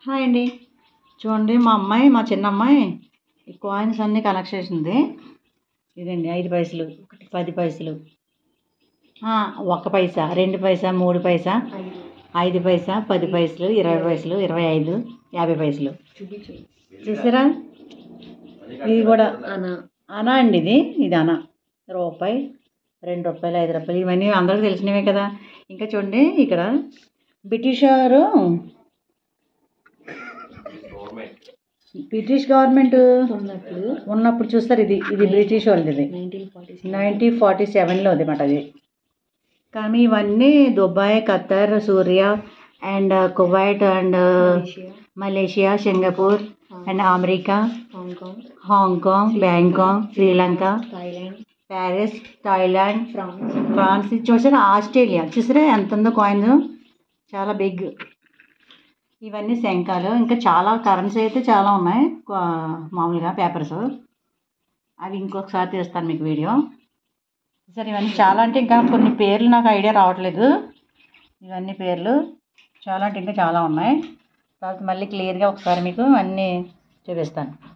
hi అండి చూడండి మా అమ్మాయి మా చిన్న అమ్మాయి ఈ కాయిన్స్ అన్నీ కలెక్ట్ చేసింది ఇదండి ఐదు పైసలు పది పైసలు ఆ, ఒక్క పైసా రెండు పైసా మూడు పైసా ఐదు పైసా పది పైసలు ఇరవై పైసలు ఇరవై ఐదు యాభై పైసలు చూసారా ఇది కూడా అనా అనా అండి ఇది ఇది అనా రూపాయి రెండు రూపాయలు ఐదు రూపాయలు ఇవన్నీ అందరికీ తెలిసినవే కదా ఇంకా చూడండి ఇక్కడ బ్రిటిష్ వారు బ్రిటిష్ గవర్నమెంట్ ఉన్నప్పుడు ఉన్నప్పుడు చూస్తారు ఇది ఇది బ్రిటిష్ వాళ్ళది ఇది నైన్టీన్ ఫార్టీ నైన్టీన్ ఫార్టీ సెవెన్లో అది మాట అది కానీ ఇవన్నీ Dubai Qatar Surya and Kuwait and Malaysia Malaysia Singapore and America Hong Kong Hong Kong Bangkok Sri Lanka Thailand Paris Thailand France France ఇది చూసారా ఆస్ట్రేలియా చూసారా ఎంత ఉందో కాయిన్ చాలా బిగ్ ఇవన్నీ శంఖాలు ఇంకా చాలా కరెన్సీ అయితే చాలా ఉన్నాయి కా- మామూలుగా పేపర్స్ అవి ఇంకొకసారి తీస్తాను మీకు వీడియో సరే ఇవన్నీ చాలా అంటే ఇంకా కొన్ని పేర్లు నాకు ఐడియా రావట్లేదు ఇవన్నీ పేర్లు చాలా అంటే ఇంకా చాలా ఉన్నాయి తర్వాత మళ్ళీ క్లియర్గా ఒకసారి మీకు అన్నీ చూపిస్తాను